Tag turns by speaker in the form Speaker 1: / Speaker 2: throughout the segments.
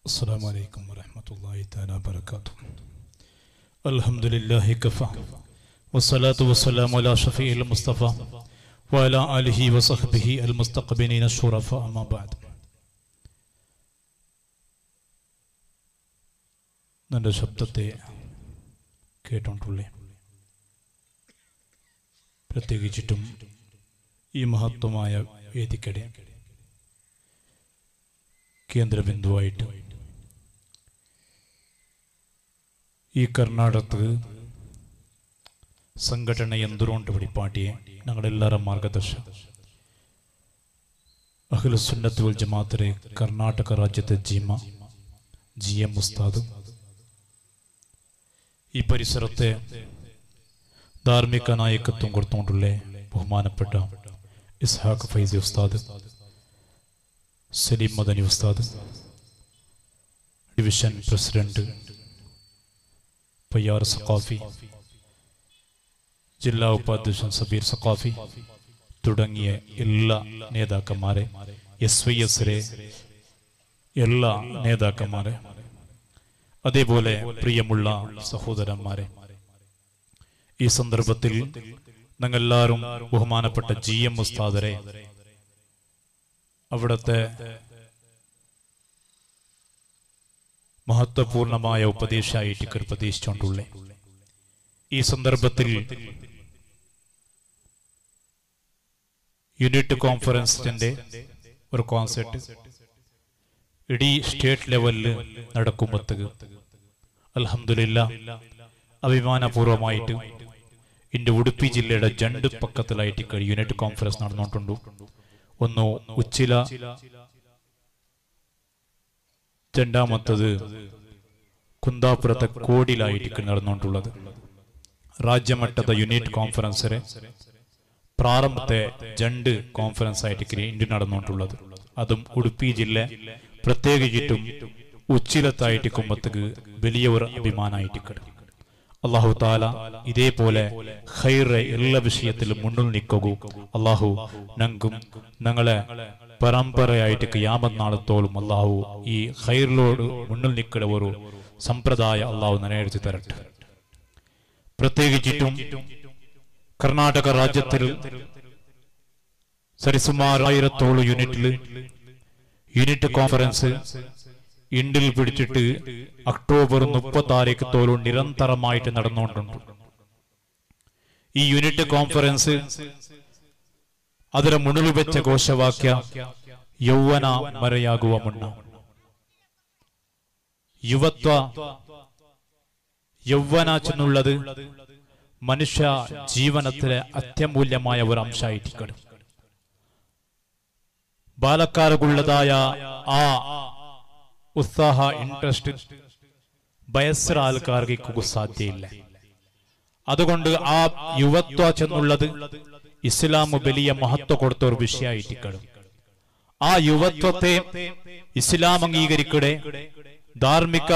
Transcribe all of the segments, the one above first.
Speaker 1: السلام عليكم ورحمة الله تعالى وبركاته الحمد لله كفى والصلاة والسلام على شفيع المصطفى وعلى آله وصحبه المستقبلين الشرفاء أما بعد ನನ್ನ ശബ്ദത്തെ കേട്ടോണ്ടുള്ളേ പ്രത്യേകിച്ചിട്ടും ഈ മഹത്വമായ വേദിക്കടെ കേന്ദ്രബിന്ദുവായിട്ട് ഈ കർണാടകത്ത് ಸಂಘಟನೆ ಎಂದುರೋಂಟು ಬಿಡಿಪಾಟಿಯೇ ഞങ്ങളെല്ലാರ ಮಾರ್ಗದರ್ಶ ಅಖಿಲ ಸುನ್ನತ್ ವಲ್ ಜಮಾತರೆ ಕರ್ನಾಟಕ ರಾಜ್ಯದ ಜಿಮ ജി എം ഉസ്താദ് ഈ പരിസരത്തെ ധാർമ്മിക നായകത്വം കൊടുത്തുകൊണ്ടുള്ള ബഹുമാനപ്പെട്ട ഇസ്ഹാഖ് ഫൈസി ഉസ്താദ് സലീം മദനി ഉസ്താദ് ഡിവിഷൻ പ്രസിഡന്റ് പയ്യാർ സഖാഫി ജില്ലാ ഉപാധ്യക്ഷൻ സബീർ സഖാഫി തുടങ്ങിയ എല്ലാ നേതാക്കന്മാരെ എസ് വൈ എസിലെ എല്ലാ നേതാക്കന്മാരെ അതേപോലെ പ്രിയമുള്ള സഹോദരന്മാരെ ഈ സന്ദർഭത്തിൽ ഞങ്ങളെല്ലാവരും ബഹുമാനപ്പെട്ട ജി എം ഉസ്താദരെ അവിടുത്തെ മഹത്വപൂർണമായ ഉപദേശമായിട്ട് പ്രതീക്ഷിച്ചുകൊണ്ടുള്ളേ ഈ സന്ദർഭത്തിൽ യൂണിറ്റ് കോൺഫറൻസിന്റെ ഒരു കോൺസെർട്ട് ഇടീ സ്റ്റേറ്റ് ലെവലിൽ നടക്കുമ്പോഴത്തേക്ക് അലഹമില്ല അഭിമാനപൂർവമായിട്ട് ഇന്റെ ഉടുപ്പി ജില്ലയുടെ രണ്ട് പക്കത്തിലായിട്ട് കഴി യൂണിറ്റ് കോൺഫറൻസ് നടന്നുകൊണ്ടുണ്ട് ഒന്ന് ഉച്ചില രണ്ടാമത്തത് കുന്താപുരത്തെ കോടിലായിട്ട് നടന്നുകൊണ്ടുള്ളത് രാജ്യമട്ടത്തെ യൂണിറ്റ് കോൺഫറൻസിലെ പ്രാരംഭത്തെ രണ്ട് കോൺഫറൻസ് ആയിട്ട് ഇന്ത്യ നടന്നുകൊണ്ടുള്ളത് അതും ഉടുപ്പി ജില്ല പ്രത്യേകിച്ചിട്ടും ഉച്ചിലത്തായിട്ട് കുമ്പത്തേക്ക് വലിയ ഒരു അഭിമാനമായിട്ട് കിടക്കും അള്ളാഹു താല ഇതേപോലെ ഹൈറെ എല്ലാ വിഷയത്തിലും മുന്നിൽ നിൽക്കൂ അള്ളാഹു ഞങ്ങൾക്കും ഞങ്ങളെ പരമ്പരയായിട്ട് യാമത് നാളത്തോളം അള്ളാഹു ഈ ഹൈറിലോട് മുന്നിൽ നിൽക്കുന്ന ഒരു സമ്പ്രദായം അള്ളാഹു നിലനിർത്തി തരട്ടെ പ്രത്യേകിച്ചിട്ടും കർണാടക രാജ്യത്തിൽ സരിസുമാർ ആയിരത്തോളം യൂണിറ്റിൽ യൂണിറ്റ് കോൺഫറൻസ് ഇന്ത്യയിൽ പിടിച്ചിട്ട് ഒക്ടോബർ മുപ്പത്തി താരീഖത്തോളം നിരന്തരമായിട്ട് നടന്നുകൊണ്ടുണ്ട് ഈ യൂണിറ്റ് കോൺഫറൻസ് അതിലെ മുന്നിൽ വെച്ച ഘോഷവാക്യ യൗവന മരയാകുക മുന്ന യുവത്വ യൗവന ചെന്നുള്ളത് മനുഷ്യ ജീവനത്തിലെ അത്യമൂല്യമായ ഒരു അംശമായിരിക്കണം ബാലക്കാർക്കുള്ളതായ ആ ഉത്സാഹ ഇൻട്രസ്റ്റ് വയസ്സര ആൾക്കാർക്ക് സാധ്യയില്ല അതുകൊണ്ട് ആ യുവത്വ ചെന്നുള്ളത് ഇസ്ലാം വലിയ മഹത്വം കൊടുത്ത ഒരു വിഷയമായിരിക്കണം ആ യുവത്വത്തെ ഇസ്ലാം അംഗീകരിക്കടെ ധാർമ്മിക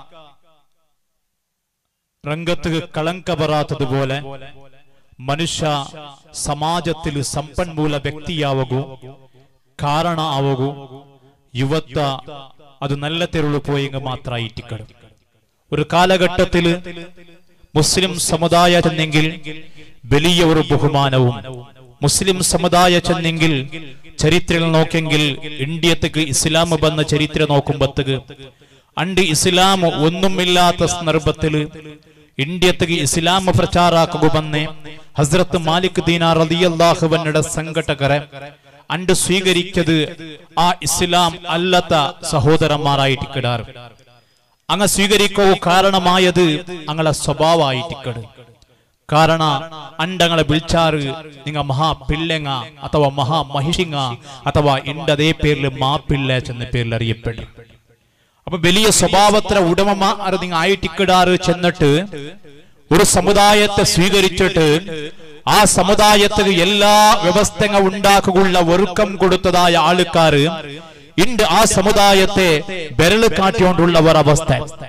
Speaker 1: രംഗത്ത് കളങ്ക പറാത്തതുപോലെ മനുഷ്യ സമാജത്തിൽ സമ്പന്മൂല വ്യക്തിയാവകൂ കാരണ ആവകൂ യുവത്വ അത് നല്ല തെരുള് പോയെങ്കിൽ മാത്രമായിട്ടിക്കണം ഒരു കാലഘട്ടത്തില് മുസ്ലിം സമുദായ ചെന്നെങ്കിൽ വലിയ ഒരു ബഹുമാനവും മുസ്ലിം സമുദായ ചെന്നെങ്കിൽ ചരിത്രം നോക്കെങ്കിൽ ഇന്ത്യത്തേക്ക് ഇസ്ലാം വന്ന ചരിത്രം നോക്കുമ്പോഴത്തേക്ക് അണ്ട് ഇസ്ലാം ഒന്നുമില്ലാത്ത സന്ദർഭത്തില് ഇന്ത്യത്തേക്ക് ഇസ്ലാം പ്രചാരാക്കുമെന്ന് ഹസ്രത്ത് മാലിക് ദീനാർ റളിയല്ലാഹുവിന്റെ സംഘടകരെ അണ്ട് സ്വീകരിച്ചത് ആ ഇസ്ലാം അല്ലാത്ത സഹോദരന്മാരായിട്ട് കിടാറ് അങ്ങ് സ്വീകരിക്കോ കാരണമായത് അങ്ങളെ സ്വഭാവമായിട്ട് കിട് കാരണ അണ്ടങ്ങളെ വിളിച്ചാറ് നിങ്ങ മഹാ പിള്ളങ്ങ അഥവാ മഹാ മഹിഷിങ്ങ അഥവാ ഇന്റെ അതേ പേരിൽ മാപ്പിള്ള എന്ന പേരിൽ അറിയപ്പെടും അപ്പൊ വലിയ സ്വഭാവത്തിലെ ഉടമമാർ നിങ്ങൾ ആയിട്ടിക്കിടാറ് ചെന്നിട്ട് ഒരു സമുദായത്തെ സ്വീകരിച്ചിട്ട് ആ സമുദായത്തിൽ എല്ലാ വ്യവസ്ഥകൾ ഉണ്ടാക്കുള്ള ഒരുക്കം കൊടുത്തതായ ആൾക്കാര് ഇണ്ട് ആ സമുദായത്തെ ബെരല് കാട്ടിക്കൊണ്ടുള്ള ഒരു അവസ്ഥ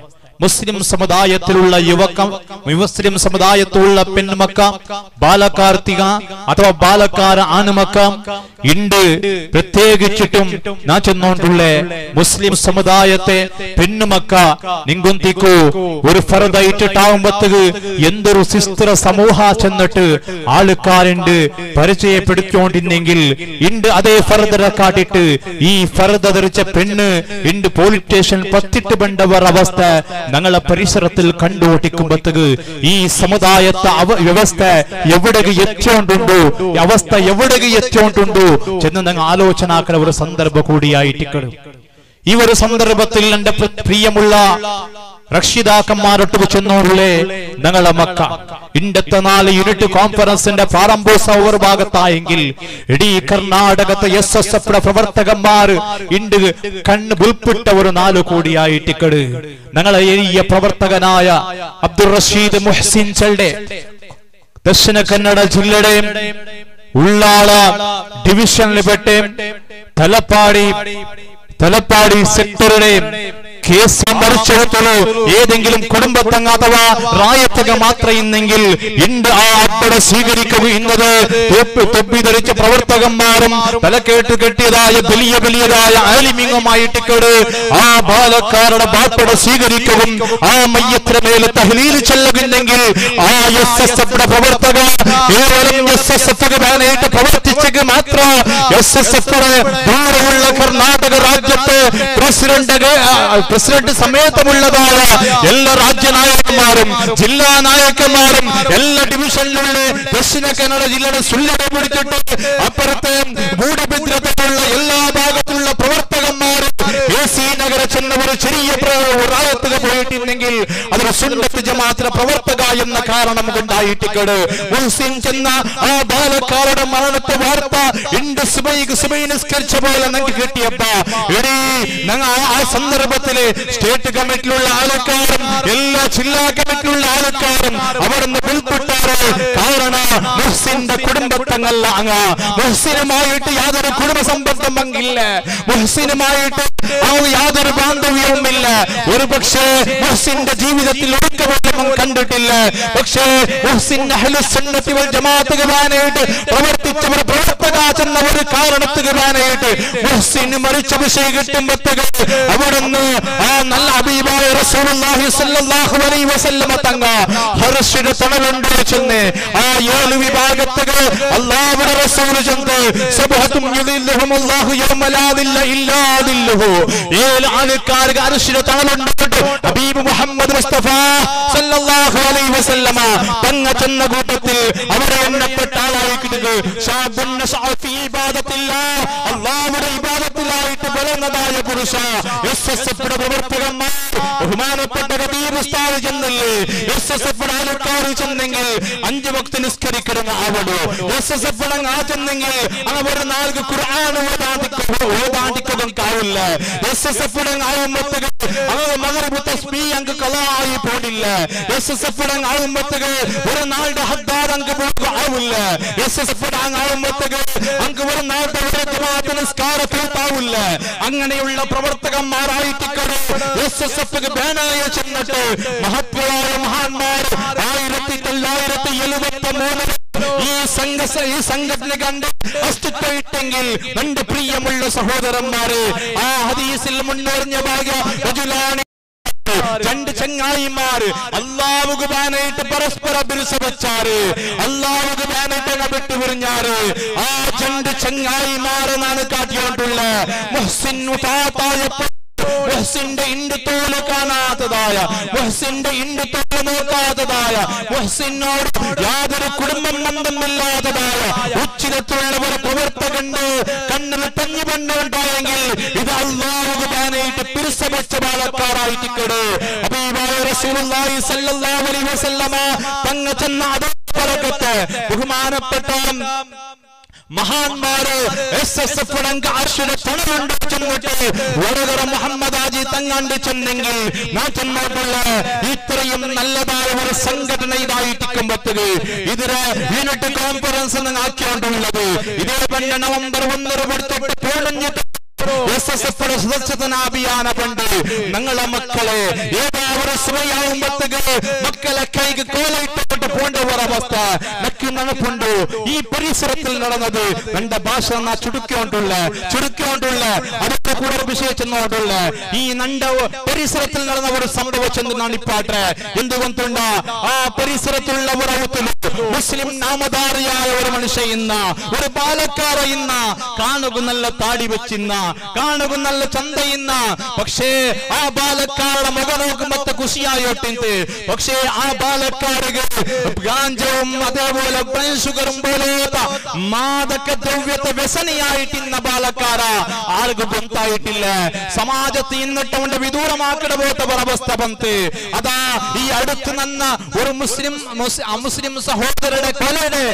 Speaker 1: മുസ്ലിം സമുദായത്തിലുള്ള യുവക്ക മുസ്ലിം സമുദായത്തിലുള്ള പെൺമക്ക ബാലകാർത്തിക അഥവാ ബാലക്കാര ആണുമക്ക ഉണ്ട് പ്രത്യേകിച്ചിട്ടും നാ ചെന്നോണ്ടുള്ള മുസ്ലിം സമുദായത്തെ പെണ്ണുമക്ക നിങ്കുന്തിക്കു ഒരു ഫറദായിട്ടാവുമ്പത്തേക്ക് എന്തൊരു സിസ്ത്ര സമൂഹ ചെന്നിട്ട് ആൾക്കാരുണ്ട് പരിചയപ്പെടുത്തിക്കൊണ്ടിരുന്നെങ്കിൽ ഇണ്ട് അതേ ഫർദറെ കാട്ടിട്ട് ഈ ഫർദ ധരിച്ച പെണ്ണ് ഇണ്ട് പോലീസ് സ്റ്റേഷൻ പത്തിട്ട് ബണ്ടവർ അവസ്ഥ ഞങ്ങളെ പരിസരത്തിൽ കണ്ടുപിടിക്കുമ്പോഴത്തേക്ക് ഈ സമുദായത്തെ അവ വ്യവസ്ഥ എവിടെക്ക് എത്തിയോണ്ടുണ്ടോ ഈ അവസ്ഥ എവിടെക്ക് എത്തിയോണ്ടുണ്ടോ ചെന്ന് ഞങ്ങൾ ആലോചനാക്കുന്ന ഒരു സന്ദർഭം കൂടിയായിട്ട് ഈ ഒരു സന്ദർഭത്തിൽ എന്റെ പ്ര- പ്രിയമുള്ള രക്ഷിതാക്കന്മാരൊട്ട് ചെന്നോളേ ഞങ്ങളെ മക്ക ഇണ്ടത്തെ നാല് യൂണിറ്റ് കോൺഫറൻസിന്റെ പ്രാരംഭോത്സവ ഭാഗത്തായെങ്കിൽ ഇടീ കർണാടകത്തെ എസ് എസ് എഫ് പ്രവർത്തകന്മാർ ഇണ്ട് കണ്ണ് ഉൾപ്പെട്ട ഒരു നാല് കോടിയായിട്ടിക്കട് ഞങ്ങളെ എളിയ പ്രവർത്തകനായ അബ്ദുൾ റഷീദ് മുഹ്സിൻ ചെൽഡെ ദക്ഷിണ കന്നഡ ജില്ലയുടെ ഉള്ളാള ഡിവിഷനിൽ പെട്ട് തലപ്പാടി തലപ്പാടി സെക്ടറുടെ കേസ് മറിച്ചെടുത്തുള്ളൂ ഏതെങ്കിലും കുടുംബത്തങ്ങ അഥവാ റായത്തക മാത്രം ഇന്നെങ്കിൽ ഇണ്ട് ആ അപ്പട സ്വീകരിക്കുന്നത് തൊപ്പി തൊപ്പി ധരിച്ച പ്രവർത്തകന്മാരും തലക്കേട്ട് കെട്ടിയതായ വലിയ വലിയതായ ആലിമിങ്ങുമായിട്ടിക്കട് ആ ബാലക്കാരുടെ ബാപ്പട സ്വീകരിക്കും ആ മയ്യത്തിന് മേലെ തഹലീൽ ചെല്ലുകില്ലെങ്കിൽ ആ എസ് എസ് എഫ് പ്രവർത്തക കേവലം എസ് എസ് എഫ് ബാനായിട്ട് പ്രവർത്തിച്ചെങ്കിൽ മാത്രം എസ് എസ് എഫ് ദൂരമുള്ള കർണാടക രാജ്യത്ത് പ്രസിഡന്റ് പ്രസിഡന്റ് സമേതമുള്ളതായ എല്ലാ രാജ്യ നായകന്മാരും ജില്ലാ നായകന്മാരും എല്ലാ ഡിവിഷനിലുള്ള ദക്ഷിണ കന്നഡ ജില്ലയുടെ സുല്ലട പിടിച്ചിട്ട് അപ്പുറത്തെ മൂഢഭദ്രതയുള്ള എല്ലാ ഭാഗത്തുള്ള പ്രവർത്തകന്മാരും എ സി നഗര ചെന്ന ഒരു ചെറിയ റായത്തുക പോയിട്ടുണ്ടെങ്കിൽ അതൊരു സുന്നത്ത് ജമാഅത്തിലെ പ്രവർത്തക എന്ന കാരണം കൊണ്ടായിട്ടിക്കട് മുഹ്സിൻ ചെന്ന ആ ബാലക്കാരുടെ മരണത്തെ വാർത്ത ഇണ്ട് സുബൈക്ക് സുബൈ നിസ്കരിച്ച പോലെ ഞങ്ങൾക്ക് കിട്ടിയപ്പ എടീ ഞങ്ങൾ ആ- ആ സന്ദർഭത്തില് സ്റ്റേറ്റ് കമ്മിറ്റിയിലുള്ള ആൾക്കാരും എല്ലാ ജില്ലാ കമ്മിറ്റിയിലുള്ള ആൾക്കാരും അവിടുന്ന് ഉൾപ്പെട്ടാറ് കാരണം മുഹ്സിന്റെ കുടുംബത്തങ്ങല്ല അങ്ങ് മുഹ്സിനുമായിട്ട് യാതൊരു കുടുംബ സംബന്ധം അങ്ങില്ല മുഹ്സിനുമായിട്ട് ആ യാതൊരു ബാന്ധവ്യവുമില്ല ഒരു പക്ഷേ മുഹ്സിന്റെ ജീവിതത്തിൽ ഒടുക്കമൊന്നും കണ്ടിട്ടില്ല പക്ഷേ മുഹ്സിൻ അഹ്ലുസുന്നത്തി വൽ ജമാഅത്തുകാരായിട്ട് പ്രവർത്തിച്ചവർ പ്രവർത്തക ചെന്ന ഒരു കാരണത്തുകാരായിട്ട് മുഹ്സിന് മരിച്ച വിഷയം കിട്ടുമ്പോഴത്തേക്ക് അവിടുന്ന് ആ നല്ല അബീബായ റസൂലുള്ളാഹി സ്വല്ലല്ലാഹു അലൈഹി വസല്ലമ തങ്ങ ഹർഷിന്റെ തണലുണ്ട് ചെന്ന് ആ ഏഴ് വിഭാഗത്തുകൾ അല്ലാഹുവിന്റെ റസൂൽ ചെന്ന് സബഹത്തും യുദില്ലുഹുമുല്ലാഹു യൗമ ലാ ദില്ല ഇല്ലാ ദില്ലുഹു ഏഴ് ആൾക്കാർക്ക് അർഷിന്റെ തണലുണ്ട് ഹബീബ് മുഹമ്മദ് മുസ്തഫ സല്ലല്ലാഹു അലൈഹി വസല്ലമ തങ്ങ ചെന്ന കൂട്ടത്തിൽ അവരെ എണ്ണപ്പെട്ട ആളായിരിക്കുന്നത് ഷാബുൻ നശഅ ഫീ ഇബാദത്തില്ലാഹ് അല്ലാഹുവിന്റെ ഇബാദത്തിലായിട്ട് വളർന്നതായ പുരുഷ എസ് എസ് എഫിയുടെ പ്രവർത്തകന്മാർ ബഹുമാനപ്പെട്ട കബീർ ഉസ്താദ് ചെന്നില്ലേ എസ് എസ് എഫിയുടെ ആൾക്കാർ ചെന്നെങ്കിൽ അഞ്ചു ഭക്തി നിസ്കരിക്കണം ആവണോ എസ് എസ് എഫ് ആ ചെന്നെങ്കിൽ അവർ നാൾക്ക് ഖുർആൻ ഓതാണ്ടിക്കുക ഓതാണ്ടിക്കുകൾക്കാവില്ല എസ് എസ് എഫ് ആവുമ്പത്തേക്ക് അവർ മകരബ് തസ്ബീ അങ്ക് കലായി പോണില്ല എസ് എസ് എഫ് ആവുമ്പത്തേക്ക് ഒരു നാളുടെ ഹദ്ദാദ് അങ്ക് പോകുക ആവില്ല എസ് എസ് എഫ് ആവുമ്പത്തേക്ക് അങ്ക് ഒരു നാളുടെ ഒരു ജമാഅത്ത് നിസ്കാരത്തിലാവില്ല അങ്ങനെയുള്ള പ്രവർത്തകന്മാരായിട്ട് എസ് എസ് എഫ് ബാനായ ചെന്നിട്ട് മഹത്വരായ മഹാന്മാർ ആയിരത്തി തൊള്ളായിരത്തി എഴുപത്തി മൂന്ന് ഈ സംഘ ഈ സംഘടന കണ്ട് അസ്തിത്വം ഇട്ടെങ്കിൽ എന്റെ പ്രിയമുള്ള സഹോദരന്മാരെ ആ ഹദീസിൽ മുന്നേറിഞ്ഞ ഭാഗ്യ റജുലാനി രണ്ട് ചങ്ങായിമാര് അള്ളാഹു ബാനായിട്ട് പരസ്പര ബിരുസ വെച്ചാറ് അള്ളാഹു ബാനായിട്ട് വിട്ടു പിരിഞ്ഞാറ് ആ രണ്ട് ചങ്ങായിമാരെന്നാണ് കാട്ടിയോണ്ടുള്ള മുഹ്സിൻ ഉഫാത്തായ മുഹ്സിന്റെ ഇണ്ട് തോല് കാണാത്തതായ മുഹ്സിന്റെ ഇണ്ട് തോല് നോക്കാത്തതായ മുഹ്സിനോട് യാതൊരു കുടുംബം ബന്ധമില്ലാത്തതായ ഉച്ചിരത്തുള്ള ഒരു പ്രവർത്തകണ്ട് കണ്ണിൽ തഞ്ഞു പണ്ടുണ്ടായെങ്കിൽ ഇത് അള്ളാഹു ബാനായിട്ട് പിരിസമച്ച ബാലക്കാരായിട്ട് കേട് അബീബായ റസൂലുള്ളാഹി സ്വല്ലല്ലാഹു അലൈഹി വസല്ലമ തങ്ങ ചെന്ന അതേ പറക്കത്ത് ബഹുമാനപ്പെട്ട മഹാന്മാര് എസ് എസ് എഫ് അർഷുന തണലുണ്ട് ചെന്നിട്ട് വടകര മുഹമ്മദ് ആജി തങ്ങാണ്ട് ചെന്നെങ്കിൽ നാ ചെന്നോട്ടുള്ള ഇത്രയും നല്ലതായ ഒരു സംഘടന ഇതായിട്ടിക്കുമ്പത്തത് ഇതിന് യൂണിറ്റ് കോൺഫറൻസ് എന്ന് ആക്കിയോണ്ടുള്ളത് ഇതേ പണ്ട് നവംബർ ഒന്നര കൊടുത്തിട്ട് പോണഞ്ഞിട്ട് എസ് എസ് എഫ് സുരക്ഷിതന അഭിയാന പണ്ട് ഞങ്ങളെ മക്കളെ ഏതാ ഒരു
Speaker 2: ഒരു സമയമാകുമ്പോഴത്തേക്ക് മക്കളെ കൈക്ക് കോലയിട്ടോട്ട് പോണ്ട ഒരവസ്ഥ നക്കി നടപ്പുണ്ട് ഈ പരിസരത്തിൽ നടന്നത് എന്റെ ഭാഷ എന്നാ ചുരുക്കൊണ്ടുള്ള ചുരുക്കൊണ്ടുള്ള അതിന്റെ കൂടെ ഒരു വിഷയം ചെന്നോണ്ടുള്ള ഈ നണ്ട പരിസരത്തിൽ നടന്ന ഒരു സംഭവം ചെന്ന് നാണിപ്പാട്ടെ എന്തുകൊണ്ടുണ്ട് ആ പരിസരത്തുള്ള ഒരു മുസ്ലിം നാമധാരിയായ ഒരു മനുഷ്യ ഇന്ന ഒരു പാലക്കാര ഇന്ന കാണുക നല്ല താടി വെച്ചിന്ന കാണുക നല്ല ചന്ത ഇന്ന പക്ഷേ ആ ബാലക്കാരുടെ മുഖം നോക്കുമ്പത്തെ ಖುಷಿಯಾಯಿಟ್ಟಿಂತೆ പക്ഷേ ആ ബാലക്കാರಿಗೆ ഗാഞ്ചവും അതേപോലെ ബ്രൈൻ ഷുഗറും പോലെയുള്ള മാദക ദ്രവ്യത്തെ വ്യസനിയായിട്ടിന്ന ബാലക്കാര ആൾക്ക് ಗೊತ್ತಾയിട്ടില്ല സമാജത്തിൽ ഇന്നിട്ട് അവന്റെ വിദൂരമാക്കിട പോത്ത ഒരവസ്ഥ ಬಂತು അതാ ഈ അടുത്ത് നിന്ന ഒരു മുസ്ലിം മുസ്- അമുസ്ലിം സഹോദരയുടെ കൊലയുടെ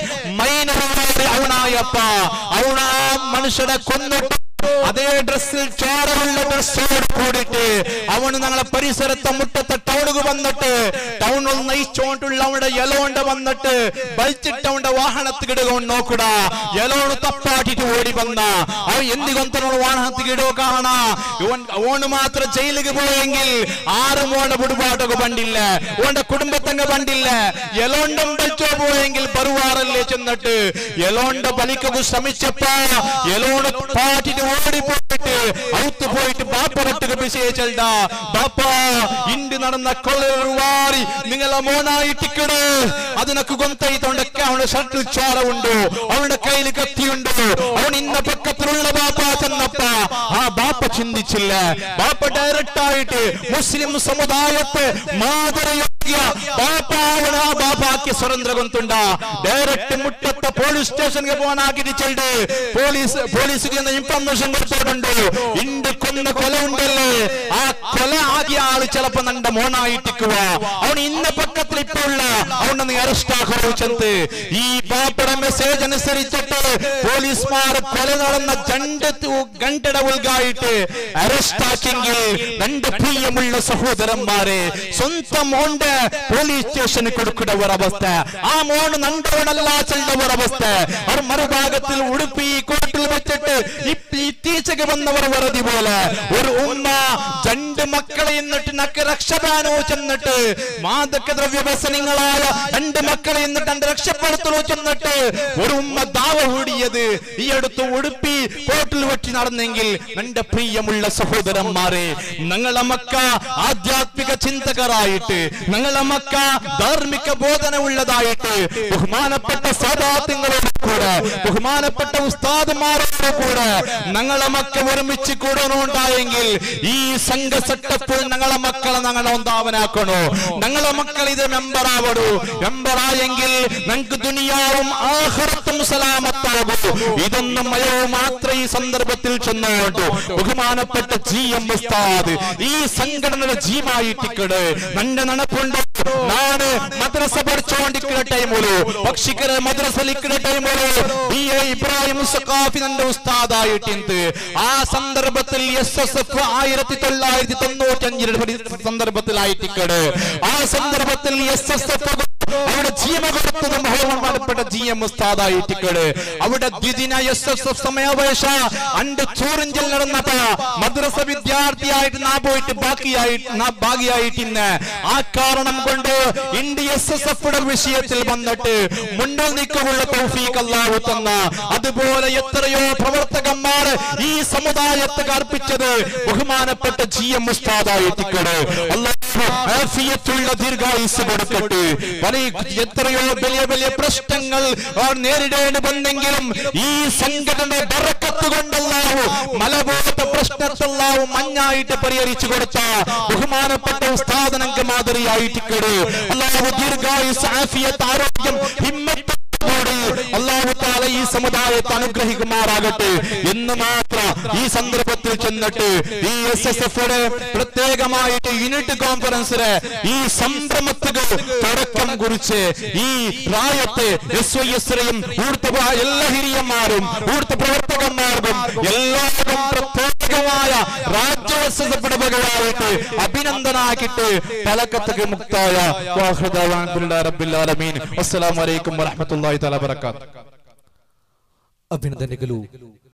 Speaker 2: മൈനറായ അവനായപ്പ അവണ മനുഷ്യരെ കൊന്നിട്ട് അതേ ഡ്രസ്സിൽ ചോരവുള്ള ഡ്രസ്സോട് കൂടിയിട്ട് അവന് ഞങ്ങളെ പരിസരത്തെ മുറ്റത്തെ ടൗണിക്ക് വന്നിട്ട് ടൗണിൽ നയിച്ചോണ്ടുള്ള അവന്റെ എലോണ്ട് വന്നിട്ട് ബലിച്ചിട്ട് അവന്റെ വാഹനത്തിൽ ഇടുക നോക്കുക എലോണ് തപ്പാട്ടിട്ട് ഓടി വന്ന അവൻ എന്തുകൊണ്ടോ വാഹനത്തിൽ ഇടുക കാണാ ഇവൻ ഓണ് മാത്രം ജയിലിലേക്ക് പോയെങ്കിൽ ആരും ഓണ്ട പിടിപാട്ടൊക്കെ പണ്ടില്ല ഓന്റെ കുടുംബത്തങ്ങ് പണ്ടില്ല എലോണ്ടും ബലിച്ചോ പോയെങ്കിൽ ബറുവാറല്ലേ ചെന്നിട്ട് എലോണ്ട ബലിക്കൊക്കെ ശ്രമിച്ചപ്പോ എലോണ് പാട്ടിട്ട് ഓടിപ്പോയിട്ട് ഔത്ത് പോയിട്ട് ബാപ്പനട്ടുക വിശേഷണ്ട ബാപ്പ ഇണ്ട് നടന്ന കൊള്ളവാറി നിങ്ങളെ മോനായിട്ടിക്കട് അതിനൊക്കെ ഗൊന്തയിട്ടൊണ്ടൊക്കെ അവന്റെ ഷർട്ടിൽ ചോര ഉണ്ട് അവന്റെ കയ്യിൽ കത്തിയുണ്ട് അവൻ ഇന്ന പക്കത്തിലുള്ള ബാപ്പ ചെന്നപ്പ ആ ബാപ്പ ചിന്തിച്ചില്ല ബാപ്പ ഡയറക്റ്റ് ആയിട്ട് മുസ്ലിം സമുദായത്തെ മാതൃയോഗ്യ ബാപ്പ അവൻ ആ ബാപ്പാക്ക് സ്വതന്ത്ര ഗൊന്തുണ്ട ഡയറക്റ്റ് മുട്ടത്തെ പോലീസ് സ്റ്റേഷനിಗೆ പോകാൻ ആഗ്രഹിച്ചിട്ടുണ്ട് പോലീസ് പോലീസിಗೆ ഇൻഫർമേഷൻ കൊടുത്തിട്ടുണ്ട് ഇണ്ട് കൊന്ന കൊല ഉണ്ടല്ലേ ആ കൊല ആകിയ ആള് ചിലപ്പോ നന്റെ മോണായിട്ടിക്കുക അവൻ ഇന്ന പക്കത്തിൽ ഇപ്പൊ ഉള്ള അവനെ അറസ്റ്റ് ആഘോഷിച്ചത് ഈ പാപ്പട മെസ്സേജ് അനുസരിച്ചിട്ട് പോലീസ്മാർ കൊല നടന്ന രണ്ട് ഗണ്ടട ഉൾഗായിട്ട് അറസ്റ്റ് ആക്കിയെങ്കിൽ രണ്ട് പ്രിയമുള്ള സഹോദരന്മാരെ സ്വന്തം മോണ്ട് പോലീസ് സ്റ്റേഷന് കൊടുക്കുന്ന ഒരവസ്ഥ ആ മോണ് നണ്ടവണല്ല ചെണ്ട ഒരവസ്ഥ അവർ മറുഭാഗത്തിൽ ഉടുപ്പി കോട്ടിൽ വെച്ചിട്ട് ഇപ്പ- ഇത്തീച്ചക്ക് വന്നവർ വെറുതി പോലെ ഒരു ഉമ്മ രണ്ട് മക്കളെ എന്നിട്ട് നക്ക് രക്ഷപാനോ ചെന്നിട്ട് മാദക ദ്രവ്യ വ്യസനങ്ങളായ രണ്ട് മക്കളെ എന്നിട്ട് രണ്ട് രക്ഷപ്പെടുത്തലോ ചെന്നിട്ട് ഒരു ഉമ്മ ദാവ ഓടിയത് ഈ അടുത്ത് ഉടുപ്പി കോട്ടിൽ വെട്ടി നടന്നെങ്കിൽ എന്റെ പ്രിയമുള്ള സഹോദരന്മാരെ ഞങ്ങളെ മക്ക ആധ്യാത്മിക ചിന്തകരായിട്ട് ഞങ്ങളെ മക്ക ധാർമ്മിക ബോധന ഉള്ളതായിട്ട് ബഹുമാനപ്പെട്ട സാധാത്യങ്ങളോട് കൂടെ ബഹുമാനപ്പെട്ട ഉസ്താദുമാരോട് കൂടെ ഞങ്ങളെ മക്ക ഒരുമിച്ച് കൂടണുണ്ടായെങ്കിൽ ഈ സംഘ സെട്ടപ്പിൽ ഞങ്ങളെ മക്കളെ ഞങ്ങളെ ഒന്നാവനാക്കണോ ഞങ്ങളെ മക്കൾ ഇത് മെമ്പറാവണു മെമ്പറായെങ്കിൽ ഞങ്ങൾക്ക് ദുനിയാവും ആഹ്റത്തും സലാമത്താകൂ ഇതൊന്നും മയോ മാത്രം ഈ സന്ദർഭത്തിൽ ചെന്നോട്ടു ബഹുമാനപ്പെട്ട ജി എം ഉസ്താദ് ഈ സംഘടനയുടെ ജീമായിട്ടിക്കട് നന്റെ നടപ്പുണ്ട് നാണ് മദ്രസ പഠിച്ചുകൊണ്ടിരിക്കുന്ന ടൈമുള്ളൂ പക്ഷിക്കര മദ്രസലിക്കുന്ന ടൈമുള്ളൂ ബി എ ഇബ്രാഹിം സഖാഫി നന്റെ ഉസ്താദായിട്ടുണ്ട് ആ സന്ദർഭത്തിൽ എസ് എസ് എഫ് ആയിരത്തി തൊള്ളായിരത്തി തൊണ്ണൂറ്റി അഞ്ചിൽ സന്ദർഭത്തിലായിട്ടിക്കട് ആ സന്ദർഭത്തിൽ എസ് എസ് എഫ് അവിടെ ജീവ കൊടുത്തത് ബഹുമാനപ്പെട്ട ജി എം ഉസ്താദായിട്ടിക്കട് അവിടെ ദ്വിദിന എസ് എസ് എഫ് സമയാപേക്ഷ അണ്ട് ചൂറിഞ്ചിൽ നടന്നപ്പോ മദ്രസ വിദ്യാർത്ഥിയായിട്ട് നാ പോയിട്ട് ബാക്കിയായിട്ട് നാ ഭാഗിയായിട്ട് ഇന്ന് ആ കാരണം കൊണ്ട് ഇന്ത്യ എസ് എസ് എഫ് വിഷയത്തിൽ വന്നിട്ട് മുന്നിൽ നിൽക്കുള്ള തൗഫീഖ് അല്ലാഹു തന്ന അതുപോലെ എത്രയോ പ്രവർത്തകന്മാർ ഈ സമുദായത്തെ അർപ്പിച്ചത് ബഹുമാനപ്പെട്ട ജി എം ഉസ്താദായിട്ടിക്കട് അല്ലാഹു ആഫിയത്തുള്ള ദീർഘായുസ് കൊടുക്കട്ടെ വലിയ എത്രയോ വലിയ വലിയ പ്രശ്നങ്ങൾ അവർ നേരിടേണ്ടി വന്നെങ്കിലും ഈ സംഘടന ബറക്കത്ത് കൊണ്ടല്ലാവു മല പോലത്തെ പ്രശ്നത്തല്ലാവു മഞ്ഞായിട്ട് പരിഹരിച്ചു കൊടുത്ത ബഹുമാനപ്പെട്ട ഉസ്താദനക്ക് മാതൃയായിട്ട് കേട് അല്ലാഹു ദീർഘായുസ് ആഫിയത്ത് ആരോഗ്യം ഹിമ്മത്ത് കൂടി അള്ളാഹു താല ഈ സമുദായത്തെ അനുഗ്രഹിക്കുമാറാകട്ടെ എന്ന് മാത്രം ഈ സന്ദർഭത്തിൽ ചെന്നിട്ട് ഈ എസ് എസ് എഫിയുടെ പ്രത്യേകമായിട്ട് യൂണിറ്റ് കോൺഫറൻസിന് ഈ സംരംഭത്തുകൾ തുടക്കം കുറിച്ച് ഈ റായത്തെ എസ് വൈ എസ്റയും ഊർത്ത എല്ലാ ഹിരിയന്മാരും ഊർത്ത പ്രവർത്തകന്മാർക്കും എല്ലാവരും പ്രത്യേകമായ രാജ്യ എസ് എസ് എഫിയുടെ വകയായിട്ട് അഭിനന്ദനാക്കിയിട്ട് തലക്കത്തക്ക് മുക്തായ റബ്ബിൽ അസ്സലാമു അലൈക്കും വറഹ്മത്തുള്ളാഹി തആല വബറകാതുഹു
Speaker 3: ಅಭಿನಂದನೆಗಳು